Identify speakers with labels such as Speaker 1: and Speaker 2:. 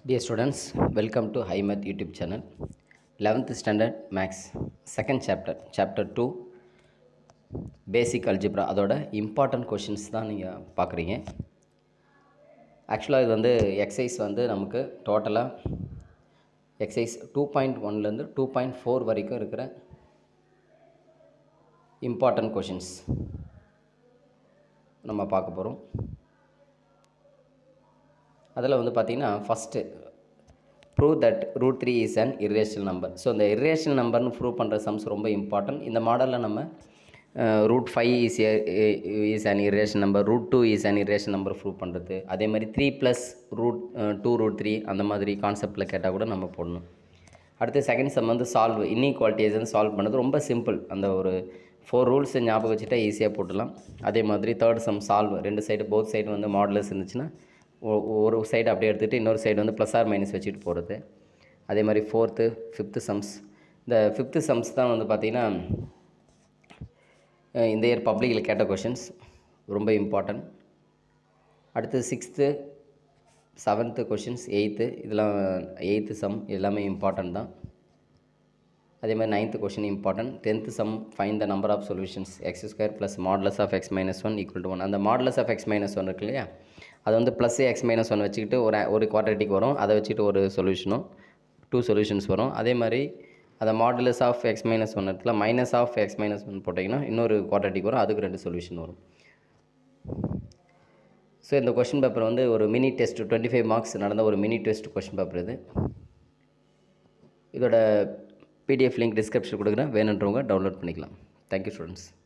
Speaker 1: Dear students, welcome to HiMath YouTube channel. 11th standard Max, second chapter, chapter 2, basic algebra அதோட important questions தான் நீங்கள் பார்க்குறீங்க ஆக்சுவலாக இது வந்து எக்ஸசைஸ் வந்து நமக்கு டோட்டலாக எக்ஸசைஸ் டூ பாயிண்ட் ஒன்லேருந்து டூ பாயிண்ட் ஃபோர் வரைக்கும் இருக்கிற இம்பார்ட்டன்ட் கொஷின்ஸ் நம்ம பார்க்க போகிறோம் அதில் வந்து பார்த்திங்கன்னா first prove that root three is an irrational number so இந்த irrational நம்பர்னு ப்ரூவ் பண்ணுற சம்ஸ் ரொம்ப இம்பார்ட்டன்ட் இந்த மாடலில் நம்ம root five is is an irrational number root two is an irrational number prove பண்ணுறது அதே மாதிரி three plus root two root three அந்த மாதிரி கான்செப்டில் கேட்டால் கூட நம்ம போடணும் அடுத்து செகண்ட் சம் வந்து சால்வ் இன்இக்வாலிட்டிஸ் வந்து சால்வ் பண்ணது ரொம்ப சிம்பிள் அந்த ஒரு ஃபோர் ரூல்ஸ் ஞாபகம் வச்சுட்டா ஈஸியாக போட்டுடலாம் அதே மாதிரி தேர்ட் சம் சால்வ் ரெண்டு சைடு போத் சைடு வந்து மாடலஸ் இருந்துச்சுன்னா ஒ- ஒரு சைடு அப்படியே எடுத்துகிட்டு இன்னொரு சைடு வந்து ப்ளஸ் ஆர் மைனஸ் வச்சுட்டு போகிறது அதே மாதிரி ஃபோர்த்து ஃபிஃப்த்து சம்ஸ் இந்த ஃபிஃப்த்து சம்ஸ் தான் வந்து பார்த்திங்கன்னா அஹ் இந்த இயர் பப்ளிக்கில் கேட்ட கொஷின்ஸ் ரொம்ப இம்பார்ட்டன்ட் அடுத்து சிக்ஸ்த்து செவன்த்து கொஷின்ஸ் எயித்து இதெல்லாம் எயித்து சம் எல்லாமே இம்பார்ட்டன்ட் தான் அதே மாதிரி ninth question important tenth sum find the number of solutions x square plus modulus of x minus one equal to one அந்த modulus of x minus one இருக்கு இல்லையா அது வந்து ப்ளஸ் எக்ஸ் மைனஸ் ஒன் வச்சுக்கிட்டு ஒரு ஒரு குவாட்ரேட்டிக் வரும் அதை வச்சுட்டு ஒரு சொல்யூஷனும் டூ சொல்யூஷன்ஸ் வரும் அதே மாதிரி அதை modulus of x minus one இடத்துல minus of x minus one போட்டிங்கன்னா இன்னொரு குவாட்ரேட்டிக் வரும் அதுக்கு ரெண்டு சொல்யூஷன் வரும் ஸோ இந்த கொஷின் பேப்பர் வந்து ஒரு mini test twenty five marks நடந்த ஒரு மினி டெஸ்ட் கொஷின் பேப்பர் இது இதோட பிடிஎஃப் லிங்க் டிஸ்கிரிப்ஷன் கொடுக்குறேன் வேணுன்றவங்க டவுன்லோட் பண்ணிக்கலாம் தேங்க்யூ ஸ்டூடெண்ட்ஸ்